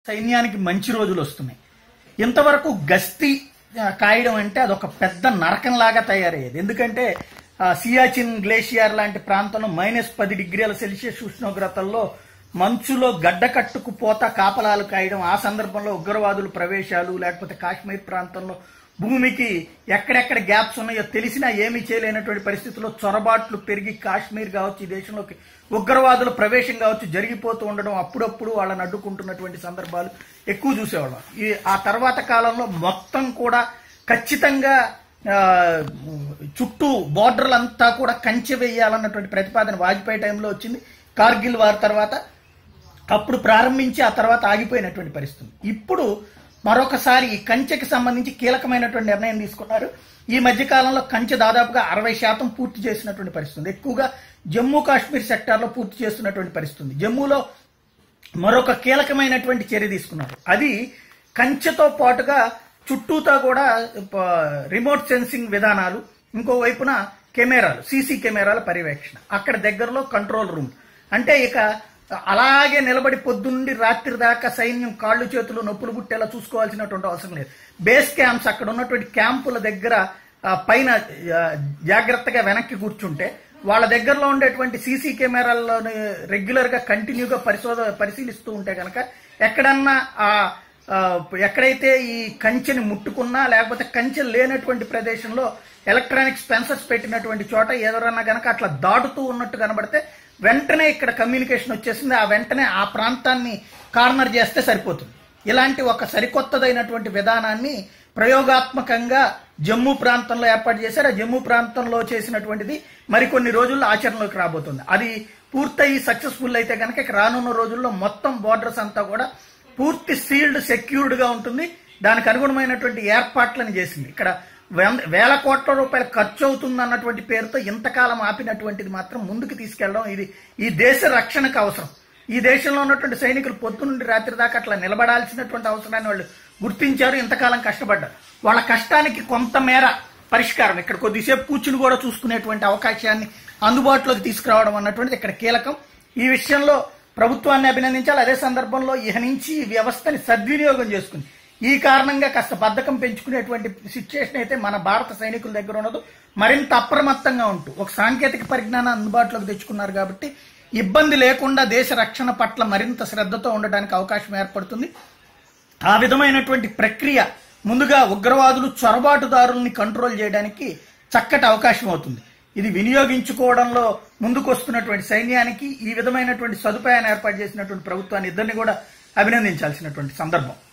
సైన్యానికి మంచి రోజులు వస్తున్నాయి ఇంతవరకు గస్తీ ఆ, కాయడం అంటే అదొక పెద్ద నరకంలాగా తయారయ్యేది ఎందుకంటే ఆ, సియాచిన్ గ్లేషియర్ లాంటి ప్రాంతంలో మైనస్ పది డిగ్రీల సెల్సియస్ ఉష్ణోగ్రతల్లో మంచులో గడ్డ కట్టుకుపోతా కాపలాలు కాయడం ఆ సందర్భంలో ఉగ్రవాదులు ప్రవేశాలు లేకపోతే కాశ్మీర్ ప్రాంతంలో భూమికి ఎక్కడెక్కడ గ్యాప్స్ ఉన్నాయో తెలిసినా ఏమీ చేయలేనటువంటి పరిస్థితుల్లో చొరబాట్లు పెరిగి కాశ్మీర్ కావచ్చు ఈ దేశంలోకి ఉగ్రవాదుల ప్రవేశం కావచ్చు జరిగిపోతూ ఉండడం అప్పుడప్పుడు వాళ్ళని అడ్డుకుంటున్నటువంటి సందర్భాలు ఎక్కువ చూసేవాళ్ళం ఈ ఆ తర్వాత కాలంలో మొత్తం కూడా ఖచ్చితంగా ఆ, చుట్టూ బోర్డర్లు అంతా కూడా కంచె వేయాలన్నటువంటి ప్రతిపాదన వాజ్పేయి టైంలో వచ్చింది కార్గిల్ వార్ తర్వాత అప్పుడు ప్రారంభించి ఆ తర్వాత ఆగిపోయినటువంటి పరిస్థితి ఇప్పుడు మరొకసారి ఈ కంచెకి సంబంధించి కీలకమైనటువంటి నిర్ణయం తీసుకున్నారు ఈ మధ్య కాలంలో కంచె దాదాపుగా అరవై శాతం పూర్తి చేసినటువంటి పరిస్థితి ఉంది. ఎక్కువగా జమ్మూ కాశ్మీర్ సెక్టార్లో పూర్తి చేస్తున్నటువంటి పరిస్థితి ఉంది. జమ్మూలో మరొక కీలకమైనటువంటి చర్య తీసుకున్నారు అది కంచెతో పాటుగా చుట్టూతా కూడా ప- రిమోట్ సెన్సింగ్ విధానాలు ఇంకో వైపున కెమెరాలు సీసీ కెమెరాల పర్యవేక్షణ అక్కడ దగ్గరలో కంట్రోల్ రూమ్ అంటే ఇక అలాగే నిలబడి పొద్దుండి రాత్రి దాకా సైన్యం కాళ్ళు చేతులు నొప్పులు పుట్టేలా చూసుకోవాల్సినటువంటి అవసరం లేదు బేస్ క్యాంప్స్ అక్కడ ఉన్నటువంటి క్యాంపుల దగ్గర ఆ, పైన ఆ, జాగ్రత్తగా వెనక్కి కూర్చుంటే వాళ్ళ దగ్గరలో ఉండేటువంటి సీసీ కెమెరాల్లోని రెగ్యులర్ గా కంటిన్యూగా పరిశోధ పరిశీలిస్తూ ఉంటే కనుక ఎక్కడన్నా ఆ ఆ, ఎక్కడైతే ఈ కంచెని ముట్టుకున్నా లేకపోతే కంచె లేనటువంటి ప్రదేశంలో ఎలక్ట్రానిక్ స్పెన్సర్స్ పెట్టినటువంటి చోట ఎవరన్నా గనక అట్లా దాటుతూ ఉన్నట్టు కనబడితే వెంటనే ఇక్కడ కమ్యూనికేషన్ వచ్చేసింది ఆ వెంటనే ఆ ప్రాంతాన్ని కార్నర్ చేస్తే సరిపోతుంది ఇలాంటి ఒక సరికొత్తదైనటువంటి విధానాన్ని ప్రయోగాత్మకంగా జమ్మూ ప్రాంతంలో ఏర్పాటు చేశారు ఆ జమ్మూ ప్రాంతంలో చేసినటువంటిది మరికొన్ని రోజుల్లో ఆచరణలోకి రాబోతుంది అది పూర్తయి సక్సెస్ఫుల్ అయితే కనుక ఇక రానున్న రోజుల్లో మొత్తం బోర్డర్స్ అంతా కూడా పూర్తి సీల్డ్ సెక్యూర్డ్ గా ఉంటుంది దానికి అనుగుణమైనటువంటి ఏర్పాట్లను చేసింది ఇక్కడ వంద- వేల కోట్ల రూపాయలు ఖర్చు అవుతుంది అన్నటువంటి పేరుతో ఇంతకాలం ఆపినటువంటిది మాత్రం ముందుకు తీసుకెళ్ళడం ఇది ఈ దేశ రక్షణకు అవసరం ఈ దేశంలో ఉన్నటువంటి సైనికులు పొద్దు నుండి రాత్రి దాకా అట్లా నిలబడాల్సినటువంటి అవసరాన్ని వాళ్ళు గుర్తించారు ఇంతకాలం కష్టపడ్డారు వాళ్ళ కష్టానికి కొంతమేర పరిష్కారం ఇక్కడ కొద్దిసేపు కూర్చుని కూడా చూసుకునేటువంటి అవకాశాన్ని అందుబాటులోకి తీసుకురావడం అన్నటువంటిది ఇక్కడ కీలకం ఈ విషయంలో ప్రభుత్వాన్ని అభినందించాలి అదే సందర్భంలో ఇహ నుంచి ఈ వ్యవస్థని సద్వినియోగం చేసుకుని ఈ కారణంగా కాస్త బద్ధకం పెంచుకునేటువంటి సిచ్యుయేషన్ అయితే మన భారత సైనికుల దగ్గర ఉన్నది మరింత అప్రమత్తంగా ఉంటూ ఒక సాంకేతిక పరిజ్ఞానం అందుబాటులోకి తెచ్చుకున్నారు కాబట్టి ఇబ్బంది లేకుండా దేశ రక్షణ పట్ల మరింత శ్రద్ధతో ఉండడానికి అవకాశం ఏర్పడుతుంది ఆ విధమైనటువంటి ప్రక్రియ ముందుగా ఉగ్రవాదులు చొరబాటుదారుల్ని కంట్రోల్ చేయడానికి చక్కటి అవకాశం అవుతుంది ఇది వినియోగించుకోవడంలో ముందుకు వస్తున్నటువంటి సైన్యానికి ఈ విధమైనటువంటి సదుపాయాన్ని ఏర్పాటు చేసినటువంటి ప్రభుత్వాన్ని ఇద్దరిని కూడా అభినందించాల్సినటువంటి సందర్భం